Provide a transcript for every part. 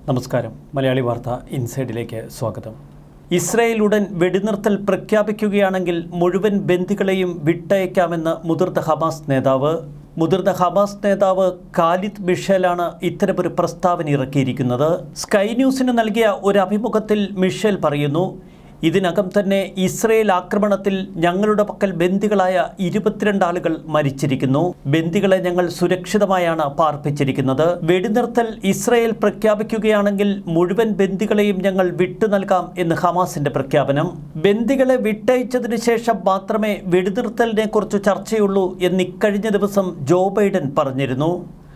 നമസ്കാരം മലയാളി വാർത്ത ഇൻസൈഡിലേക്ക് സ്വാഗതം ഇസ്രയേൽ ഉടൻ വെടിനിർത്തൽ പ്രഖ്യാപിക്കുകയാണെങ്കിൽ മുഴുവൻ ബന്ദികളെയും വിട്ടയക്കാമെന്ന് മുതിർന്ന ഹമാസ് നേതാവ് മുതിർന്ന ഹമാസ് നേതാവ് ഖാലിദ് മിഷേലാണ് ഇത്തരമൊരു പ്രസ്താവന ഇറക്കിയിരിക്കുന്നത് സ്കൈ ന്യൂസിന് നൽകിയ ഒരു അഭിമുഖത്തിൽ മിഷേൽ പറയുന്നു ഇതിനകം തന്നെ ഇസ്രയേൽ ആക്രമണത്തിൽ ഞങ്ങളുടെ പക്കൽ ബന്ദികളായ ഇരുപത്തിരണ്ട് ആളുകൾ മരിച്ചിരിക്കുന്നു ബന്ദികളെ ഞങ്ങൾ സുരക്ഷിതമായാണ് പാർപ്പിച്ചിരിക്കുന്നത് വെടിനിർത്തൽ ഇസ്രയേൽ പ്രഖ്യാപിക്കുകയാണെങ്കിൽ മുഴുവൻ ബന്ദികളെയും ഞങ്ങൾ വിട്ടു നൽകാം എന്ന് ഹമാസിന്റെ പ്രഖ്യാപനം ബന്ദികളെ വിട്ടയച്ചതിനു ശേഷം മാത്രമേ വെടിനിർത്തലിനെ കുറിച്ച് ചർച്ചയുള്ളൂ എന്ന് ഇക്കഴിഞ്ഞ ദിവസം ജോ ബൈഡൻ പറഞ്ഞിരുന്നു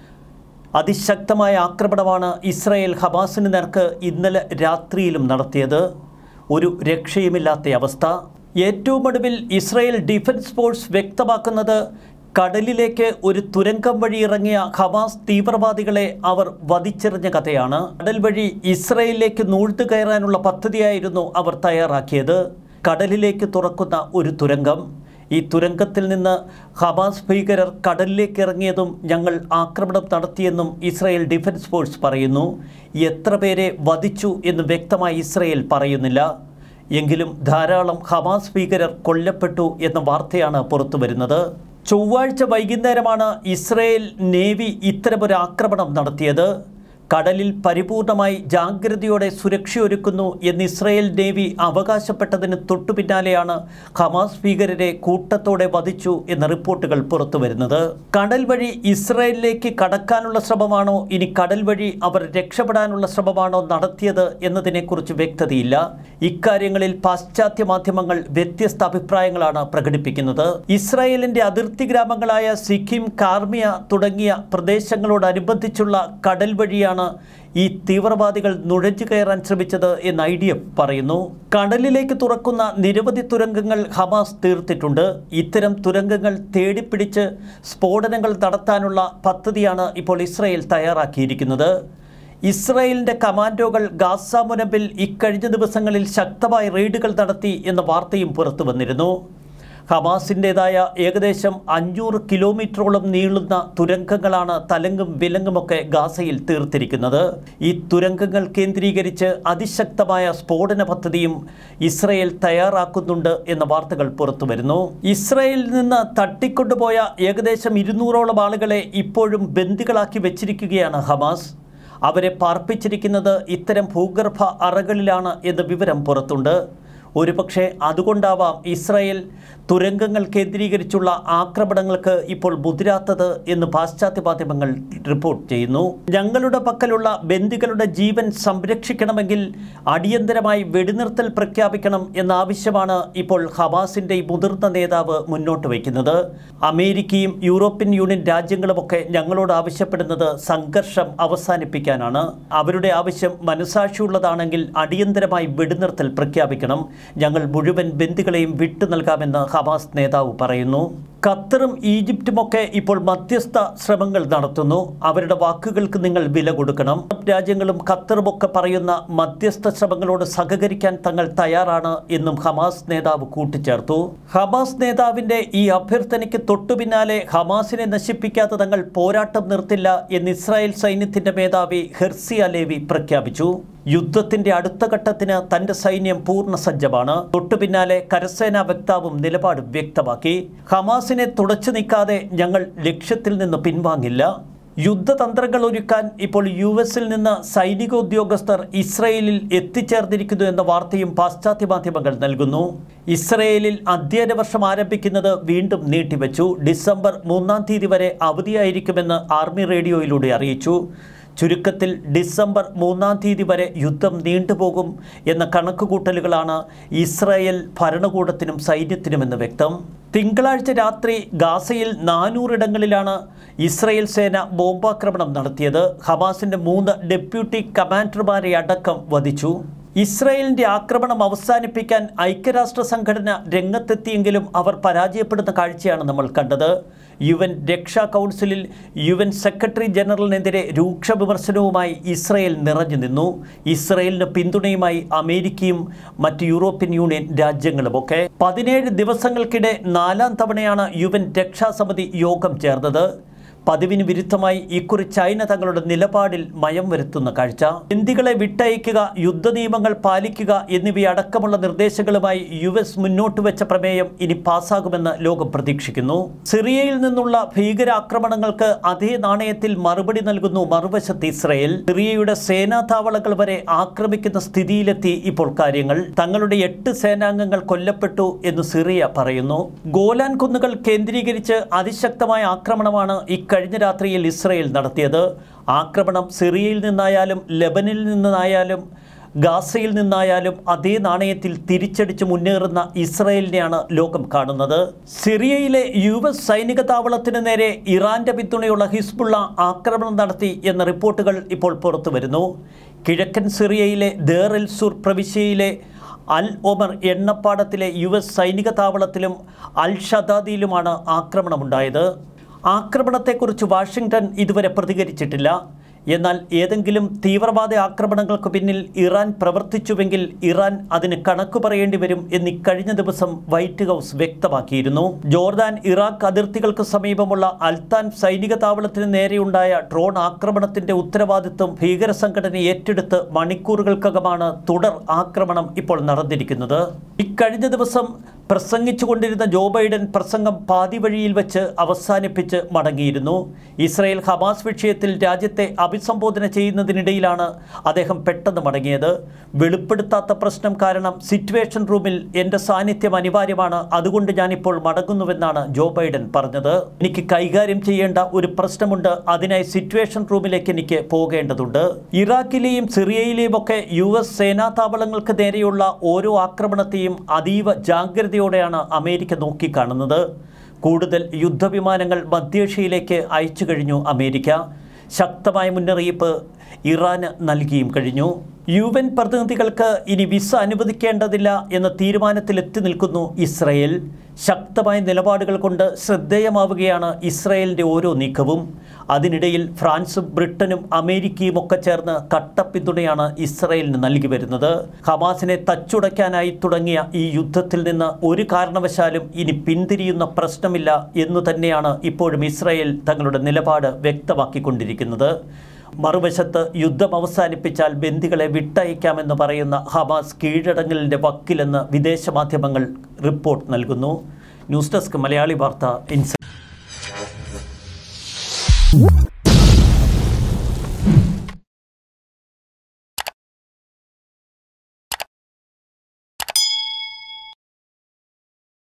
അതിശക്തമായ ആക്രമണമാണ് ഇസ്രായേൽ ഹമാസിന് നേർക്ക് ഇന്നലെ രാത്രിയിലും നടത്തിയത് ഒരു രക്ഷയുമില്ലാത്ത അവസ്ഥ ഏറ്റവും ഒടുവിൽ ഇസ്രായേൽ ഡിഫൻസ് ഫോഴ്സ് വ്യക്തമാക്കുന്നത് കടലിലേക്ക് ഒരു തുരങ്കം വഴി ഇറങ്ങിയ ഹമാസ് തീവ്രവാദികളെ അവർ വധിച്ചെറിഞ്ഞ കഥയാണ് കടൽ വഴി ഇസ്രായേലിലേക്ക് നൂഴ്ത്തു കയറാനുള്ള പദ്ധതിയായിരുന്നു അവർ തയ്യാറാക്കിയത് കടലിലേക്ക് തുറക്കുന്ന ഒരു തുരങ്കം ഈ തുരങ്കത്തിൽ നിന്ന് ഹമാസ് ഭീകരർ കടലിലേക്ക് ഇറങ്ങിയതും ഞങ്ങൾ ആക്രമണം നടത്തിയെന്നും ഇസ്രായേൽ ഡിഫൻസ് ഫോഴ്സ് പറയുന്നു എത്ര പേരെ വധിച്ചു എന്ന് വ്യക്തമായി ഇസ്രായേൽ പറയുന്നില്ല എങ്കിലും ധാരാളം ഹമാസ് ഭീകരർ കൊല്ലപ്പെട്ടു എന്ന വാർത്തയാണ് പുറത്തു വരുന്നത് ചൊവ്വാഴ്ച വൈകുന്നേരമാണ് ഇസ്രായേൽ നേവി ഇത്തരമൊരു ആക്രമണം നടത്തിയത് കടലിൽ പരിപൂർണമായി ജാഗ്രതയോടെ സുരക്ഷയൊരുക്കുന്നു എന്ന് ഇസ്രായേൽ നേവി അവകാശപ്പെട്ടതിന് തൊട്ടു പിന്നാലെയാണ് ഹമാസ് ഭീകരരെ കൂട്ടത്തോടെ വധിച്ചു എന്ന റിപ്പോർട്ടുകൾ പുറത്തു വരുന്നത് കടൽ വഴി ഇസ്രായേലിലേക്ക് കടക്കാനുള്ള ശ്രമമാണോ ഇനി കടൽ വഴി അവർ രക്ഷപ്പെടാനുള്ള ശ്രമമാണോ നടത്തിയത് എന്നതിനെക്കുറിച്ച് വ്യക്തതയില്ല ഇക്കാര്യങ്ങളിൽ പാശ്ചാത്യ മാധ്യമങ്ങൾ വ്യത്യസ്ത അഭിപ്രായങ്ങളാണ് പ്രകടിപ്പിക്കുന്നത് ഇസ്രായേലിന്റെ അതിർത്തി ഗ്രാമങ്ങളായ സിക്കിം കാർമിയ തുടങ്ങിയ പ്രദേശങ്ങളോടനുബന്ധിച്ചുള്ള കടൽ വഴിയാണ് ഈ തീവ്രവാദികൾ നുഴഞ്ഞു കയറാൻ ശ്രമിച്ചത് എന്ന് ഐ ഡി എഫ് പറയുന്നു കടലിലേക്ക് തുറക്കുന്ന നിരവധി തുരങ്കങ്ങൾ ഹമാസ് തീർത്തിട്ടുണ്ട് ഇത്തരം തുരങ്കങ്ങൾ തേടിപ്പിടിച്ച് സ്ഫോടനങ്ങൾ നടത്താനുള്ള പദ്ധതിയാണ് ഇപ്പോൾ ഇസ്രായേൽ തയ്യാറാക്കിയിരിക്കുന്നത് ഇസ്രായേലിന്റെ കമാൻഡോകൾ ഗാസ മുനമ്പിൽ ഇക്കഴിഞ്ഞ ദിവസങ്ങളിൽ ശക്തമായ റെയ്ഡുകൾ നടത്തി എന്ന വാർത്തയും പുറത്തു വന്നിരുന്നു ഹമാസിൻ്റെതായ ഏകദേശം അഞ്ഞൂറ് കിലോമീറ്ററോളം നീളുന്ന തുരങ്കങ്ങളാണ് തലങ്ങും വിലങ്ങുമൊക്കെ ഗാസയിൽ തീർത്തിരിക്കുന്നത് ഈ തുരങ്കങ്ങൾ കേന്ദ്രീകരിച്ച് അതിശക്തമായ സ്ഫോടന പദ്ധതിയും ഇസ്രയേൽ തയ്യാറാക്കുന്നുണ്ട് എന്ന വാർത്തകൾ പുറത്തു വരുന്നു ഇസ്രയേലിൽ നിന്ന് തട്ടിക്കൊണ്ടുപോയ ഏകദേശം ഇരുന്നൂറോളം ആളുകളെ ഇപ്പോഴും ബന്ദികളാക്കി വെച്ചിരിക്കുകയാണ് ഹമാസ് അവരെ പാർപ്പിച്ചിരിക്കുന്നത് ഇത്തരം ഭൂഗർഭ അറകളിലാണ് എന്ന വിവരം പുറത്തുണ്ട് ഒരുപക്ഷെ അതുകൊണ്ടാവാം ഇസ്രായേൽ തുരങ്കങ്ങൾ കേന്ദ്രീകരിച്ചുള്ള ആക്രമണങ്ങൾക്ക് ഇപ്പോൾ മുതിരാത്തത് എന്ന് പാശ്ചാത്യ മാധ്യമങ്ങൾ റിപ്പോർട്ട് ചെയ്യുന്നു ഞങ്ങളുടെ പക്കലുള്ള ബന്ദികളുടെ ജീവൻ സംരക്ഷിക്കണമെങ്കിൽ അടിയന്തരമായി വെടിനിർത്തൽ പ്രഖ്യാപിക്കണം എന്ന ആവശ്യമാണ് ഇപ്പോൾ ഹമാസിന്റെ ഈ മുതിർന്ന നേതാവ് മുന്നോട്ട് വയ്ക്കുന്നത് അമേരിക്കയും യൂറോപ്യൻ യൂണിയൻ രാജ്യങ്ങളുമൊക്കെ ഞങ്ങളോട് ആവശ്യപ്പെടുന്നത് സംഘർഷം അവസാനിപ്പിക്കാനാണ് അവരുടെ ആവശ്യം മനസാക്ഷിയുള്ളതാണെങ്കിൽ അടിയന്തരമായി വെടിനിർത്തൽ പ്രഖ്യാപിക്കണം ഞങ്ങൾ മുഴുവൻ ബന്ദികളെയും വിട്ടു നൽകാമെന്ന് ഹമാസ് നേതാവ് പറയുന്നു ഖത്തറും ഈജിപ്തുമൊക്കെ ഇപ്പോൾ മധ്യസ്ഥ ശ്രമങ്ങൾ നടത്തുന്നു അവരുടെ വാക്കുകൾക്ക് നിങ്ങൾ വില കൊടുക്കണം രാജ്യങ്ങളും ഖത്തറുമൊക്കെ പറയുന്ന മധ്യസ്ഥ ശ്രമങ്ങളോട് സഹകരിക്കാൻ തങ്ങൾ തയ്യാറാണ് എന്നും ഹമാസ് നേതാവ് കൂട്ടിച്ചേർത്തു ഹമാസ് നേതാവിന്റെ ഈ അഭ്യർത്ഥനയ്ക്ക് തൊട്ടു പിന്നാലെ ഹമാസിനെ നശിപ്പിക്കാതെ തങ്ങൾ പോരാട്ടം നിർത്തില്ല എന്ന് ഇസ്രായേൽ സൈന്യത്തിന്റെ മേധാവി ഹെർസി അലേവി പ്രഖ്യാപിച്ചു യുദ്ധത്തിന്റെ അടുത്ത ഘട്ടത്തിന് തന്റെ സൈന്യം പൂർണ്ണ സജ്ജമാണ് തൊട്ടു പിന്നാലെ കരസേനാ വക്താവും നിലപാട് വ്യക്തമാക്കി ഹമാസിനെ തുടച്ചു നീക്കാതെ ഞങ്ങൾ ലക്ഷ്യത്തിൽ നിന്ന് പിൻവാങ്ങില്ല യുദ്ധതന്ത്രങ്ങൾ ഒരുക്കാൻ ഇപ്പോൾ യു എസിൽ നിന്ന് സൈനിക ഉദ്യോഗസ്ഥർ ഇസ്രയേലിൽ എത്തിച്ചേർന്നിരിക്കുന്നു എന്ന വാർത്തയും പാശ്ചാത്യ മാധ്യമങ്ങൾ നൽകുന്നു ഇസ്രയേലിൽ അധ്യയന വർഷം ആരംഭിക്കുന്നത് വീണ്ടും നീട്ടിവെച്ചു ഡിസംബർ മൂന്നാം തീയതി വരെ അവധിയായിരിക്കുമെന്ന് ആർമി റേഡിയോയിലൂടെ അറിയിച്ചു ചുരുക്കത്തിൽ ഡിസംബർ മൂന്നാം തീയതി വരെ യുദ്ധം നീണ്ടുപോകും എന്ന കണക്കുകൂട്ടലുകളാണ് ഇസ്രായേൽ ഭരണകൂടത്തിനും സൈന്യത്തിനുമെന്ന് വ്യക്തം തിങ്കളാഴ്ച രാത്രി ഗാസയിൽ നാനൂറിടങ്ങളിലാണ് ഇസ്രായേൽ സേന ബോംബാക്രമണം നടത്തിയത് ഹമാസിന്റെ മൂന്ന് ഡെപ്യൂട്ടി കമാൻഡർമാരെ അടക്കം വധിച്ചു ഇസ്രായേലിന്റെ ആക്രമണം അവസാനിപ്പിക്കാൻ ഐക്യരാഷ്ട്ര സംഘടന രംഗത്തെത്തിയെങ്കിലും അവർ പരാജയപ്പെടുന്ന കാഴ്ചയാണ് നമ്മൾ കണ്ടത് യു എൻ രക്ഷാ കൗൺസിലിൽ യു എൻ സെക്രട്ടറി ജനറലിനെതിരെ രൂക്ഷ വിമർശനവുമായി ഇസ്രയേൽ നിറഞ്ഞു നിന്നു ഇസ്രയേലിന് പിന്തുണയുമായി അമേരിക്കയും മറ്റ് യൂറോപ്യൻ യൂണിയൻ രാജ്യങ്ങളുമൊക്കെ പതിനേഴ് ദിവസങ്ങൾക്കിടെ നാലാം തവണയാണ് യു എൻ രക്ഷാസമിതി യോഗം ചേർന്നത് പതിവിന് വിരുദ്ധമായി ഇക്കുറി ചൈന തങ്ങളുടെ നിലപാടിൽ മയം വരുത്തുന്ന കാഴ്ച ബന്ദികളെ വിട്ടയക്കുക യുദ്ധ നിയമങ്ങൾ പാലിക്കുക എന്നിവയടക്കമുള്ള നിർദ്ദേശങ്ങളുമായി യു എസ് മുന്നോട്ട് വെച്ച പ്രമേയം ഇനി പാസ്സാകുമെന്ന് ലോകം പ്രതീക്ഷിക്കുന്നു സിറിയയിൽ നിന്നുള്ള ഭീകരാക്രമണങ്ങൾക്ക് അതേ നാണയത്തിൽ മറുപടി നൽകുന്നു മറുവശത്ത് ഇസ്രയേൽ സിറിയയുടെ സേനാ താവളങ്ങൾ വരെ ആക്രമിക്കുന്ന സ്ഥിതിയിലെത്തി ഇപ്പോൾ കാര്യങ്ങൾ തങ്ങളുടെ എട്ട് സേനാംഗങ്ങൾ കൊല്ലപ്പെട്ടു എന്ന് സിറിയ പറയുന്നു ഗോലാൻ കുന്നുകൾ കേന്ദ്രീകരിച്ച് അതിശക്തമായ ആക്രമണമാണ് ഇക്കഴിഞ്ഞ രാത്രിയിൽ ഇസ്രയേൽ നടത്തിയത് ആക്രമണം സിറിയയിൽ നിന്നായാലും ലെബനിൽ നിന്നായാലും ഗാസയിൽ നിന്നായാലും അതേ നാണയത്തിൽ തിരിച്ചടിച്ച് മുന്നേറുന്ന ഇസ്രയേലിനെയാണ് ലോകം കാണുന്നത് സിറിയയിലെ യു എസ് സൈനിക താവളത്തിന് നേരെ ഇറാന്റെ പിന്തുണയുള്ള ഹിസ്ബുള്ള ആക്രമണം നടത്തി എന്ന റിപ്പോർട്ടുകൾ ഇപ്പോൾ പുറത്തു വരുന്നു കിഴക്കൻ സിറിയയിലെ ദേർ എൽ സുർ പ്രവിശ്യയിലെ അൽ ഒമർ എണ്ണപ്പാടത്തിലെ യു എസ് സൈനിക താവളത്തിലും അൽ ഷദാദിയിലുമാണ് ആക്രമണമുണ്ടായത് ആക്രമണത്തെക്കുറിച്ച് വാഷിംഗ്ടൺ ഇതുവരെ പ്രതികരിച്ചിട്ടില്ല എന്നാൽ ഏതെങ്കിലും തീവ്രവാദ ആക്രമണങ്ങൾക്ക് പിന്നിൽ ഇറാൻ പ്രവർത്തിച്ചുവെങ്കിൽ ഇറാൻ അതിന് കണക്ക് പറയേണ്ടി വരും എന്ന് ഇക്കഴിഞ്ഞ ദിവസം വൈറ്റ് ഹൗസ് വ്യക്തമാക്കിയിരുന്നു ജോർദാൻ ഇറാഖ് അതിർത്തികൾക്ക് സമീപമുള്ള അൽത്താൻ സൈനിക താവളത്തിന് നേരെയുണ്ടായ ഡ്രോൺ ആക്രമണത്തിന്റെ ഉത്തരവാദിത്വം ഭീകര സംഘടന ഏറ്റെടുത്ത് മണിക്കൂറുകൾക്കകമാണ് തുടർ ആക്രമണം ഇപ്പോൾ നടന്നിരിക്കുന്നത് ഇക്കഴിഞ്ഞ ദിവസം പ്രസംഗിച്ചുകൊണ്ടിരുന്ന ജോ ബൈഡൻ പ്രസംഗം പാതി വഴിയിൽ വെച്ച് അവസാനിപ്പിച്ച് മടങ്ങിയിരുന്നു ഇസ്രായേൽ ഹമാസ് വിഷയത്തിൽ രാജ്യത്തെ അഭിസംബോധന ചെയ്യുന്നതിനിടയിലാണ് അദ്ദേഹം പെട്ടെന്ന് മടങ്ങിയത് വെളിപ്പെടുത്താത്ത പ്രശ്നം കാരണം സിറ്റുവേഷൻ റൂമിൽ എൻ്റെ സാന്നിധ്യം അനിവാര്യമാണ് അതുകൊണ്ട് ഞാനിപ്പോൾ മടങ്ങുന്നുവെന്നാണ് ജോ ബൈഡൻ പറഞ്ഞത് എനിക്ക് കൈകാര്യം ചെയ്യേണ്ട ഒരു പ്രശ്നമുണ്ട് അതിനായി സിറ്റുവേഷൻ റൂമിലേക്ക് എനിക്ക് പോകേണ്ടതുണ്ട് ഇറാഖിലെയും സിറിയയിലെയും ഒക്കെ യു എസ് സേനാ താവളങ്ങൾക്ക് നേരെയുള്ള ഓരോ ആക്രമണത്തെയും അതീവ ജാഗ്രതയോടെയാണ് അമേരിക്ക നോക്കിക്കാണുന്നത് കൂടുതൽ യുദ്ധവിമാനങ്ങൾ മധ്യേഷ്യയിലേക്ക് അയച്ചു കഴിഞ്ഞു അമേരിക്ക ശക്തമായ മുന്നറിയിപ്പ് ഇറാന് നൽകിയും കഴിഞ്ഞു യു എൻ പ്രതിനിധികൾക്ക് ഇനി വിസ അനുവദിക്കേണ്ടതില്ല എന്ന തീരുമാനത്തിലെത്തി നിൽക്കുന്നു ഇസ്രയേൽ ശക്തമായ നിലപാടുകൾ കൊണ്ട് ശ്രദ്ധേയമാവുകയാണ് ഇസ്രയേലിൻ്റെ ഓരോ നീക്കവും അതിനിടയിൽ ഫ്രാൻസും ബ്രിട്ടനും അമേരിക്കയും ഒക്കെ ചേർന്ന് കട്ട പിന്തുണയാണ് ഇസ്രയേലിന് നൽകി വരുന്നത് ഹമാസിനെ തച്ചുടയ്ക്കാനായി തുടങ്ങിയ ഈ യുദ്ധത്തിൽ നിന്ന് ഒരു കാരണവശാലും ഇനി പിന്തിരിയുന്ന പ്രശ്നമില്ല എന്നു തന്നെയാണ് ഇപ്പോഴും ഇസ്രയേൽ തങ്ങളുടെ നിലപാട് വ്യക്തമാക്കിക്കൊണ്ടിരിക്കുന്നത് മറുവശത്ത് യുദ്ധം അവസാനിപ്പിച്ചാൽ ബന്ദികളെ വിട്ടയക്കാമെന്ന് പറയുന്ന ഹമാസ് കീഴടങ്ങലിൻ്റെ വക്കിലെന്ന് വിദേശ മാധ്യമങ്ങൾ റിപ്പോർട്ട് നൽകുന്നു ന്യൂസ് ഡെസ്ക് മലയാളി വാർത്ത ഇൻസൈറ്റ്